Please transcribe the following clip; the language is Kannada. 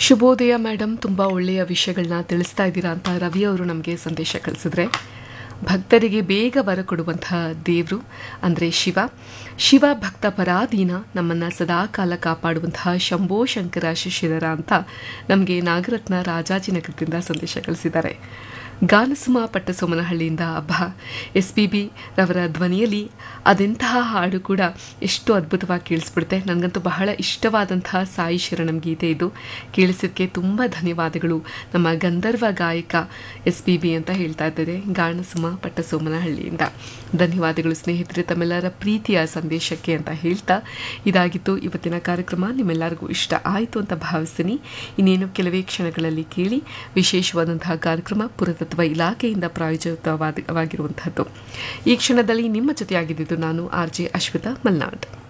ಶುಭೋದಯ ಮೇಡಮ್ ತುಂಬ ಒಳ್ಳೆಯ ವಿಷಯಗಳನ್ನ ತಿಳಿಸ್ತಾ ಇದ್ದೀರಾ ಅಂತ ರವಿ ಅವರು ನಮಗೆ ಸಂದೇಶ ಕಳಿಸಿದ್ರೆ ಭಕ್ತರಿಗೆ ಬೇಗ ವರ ಕೊಡುವಂತಹ ದೇವರು ಅಂದರೆ ಶಿವ ಶಿವ ಭಕ್ತ ಪರಾಧೀನ ನಮ್ಮನ್ನು ಸದಾಕಾಲ ಕಾಪಾಡುವಂತಹ ಶಂಭೋ ಶಂಕರ ಶಿಶಿರರ ಅಂತ ನಮಗೆ ನಾಗರತ್ನ ರಾಜಾಜಿನಗರದಿಂದ ಸಂದೇಶ ಕಳಿಸಿದ್ದಾರೆ ಗಾನಸುಮ ಪಟ್ಟಸೋಮನಹಳ್ಳಿಯಿಂದ ಅಬ್ಬ ಎಸ್ ಪಿ ಬಿ ರವರ ಧ್ವನಿಯಲ್ಲಿ ಅದೆಂತಹ ಹಾಡು ಕೂಡ ಎಷ್ಟು ಅದ್ಭುತವಾಗಿ ಕೇಳಿಸ್ಬಿಡುತ್ತೆ ನನಗಂತೂ ಬಹಳ ಇಷ್ಟವಾದಂತಹ ಸಾಯಿ ಶರಣಂ ಗೀತೆ ಇದು ಕೇಳಿಸಿದ್ದಕ್ಕೆ ತುಂಬ ಧನ್ಯವಾದಗಳು ನಮ್ಮ ಗಂಧರ್ವ ಗಾಯಕ ಎಸ್ ಪಿ ಬಿ ಅಂತ ಹೇಳ್ತಾ ಇದ್ದಾರೆ ಗಾನಸುಮ ಪಟ್ಟಸೋಮನಹಳ್ಳಿಯಿಂದ ಧನ್ಯವಾದಗಳು ಸ್ನೇಹಿತರೆ ತಮ್ಮೆಲ್ಲರ ಪ್ರೀತಿಯ ಸಂದೇಶಕ್ಕೆ ಅಂತ ಹೇಳ್ತಾ ಇದಾಗಿತ್ತು ಇವತ್ತಿನ ಕಾರ್ಯಕ್ರಮ ನಿಮ್ಮೆಲ್ಲರಿಗೂ ಇಷ್ಟ ಆಯಿತು ಅಂತ ಭಾವಿಸ್ತೀನಿ ಇನ್ನೇನು ಕೆಲವೇ ಕ್ಷಣಗಳಲ್ಲಿ ಕೇಳಿ ವಿಶೇಷವಾದಂತಹ ಕಾರ್ಯಕ್ರಮ ಪುರಾತತ್ವ ಇಲಾಖೆಯಿಂದ ಪ್ರಾಯೋಜಿತವಾಗಿರುವಂತಹದ್ದು ಈ ಕ್ಷಣದಲ್ಲಿ ನಿಮ್ಮ ಜೊತೆಯಾಗಿದ್ದು ನಾನು ಆರ್ ಜೆ ಅಶ್ವಿತಾ ಮಲ್ನಾಡ್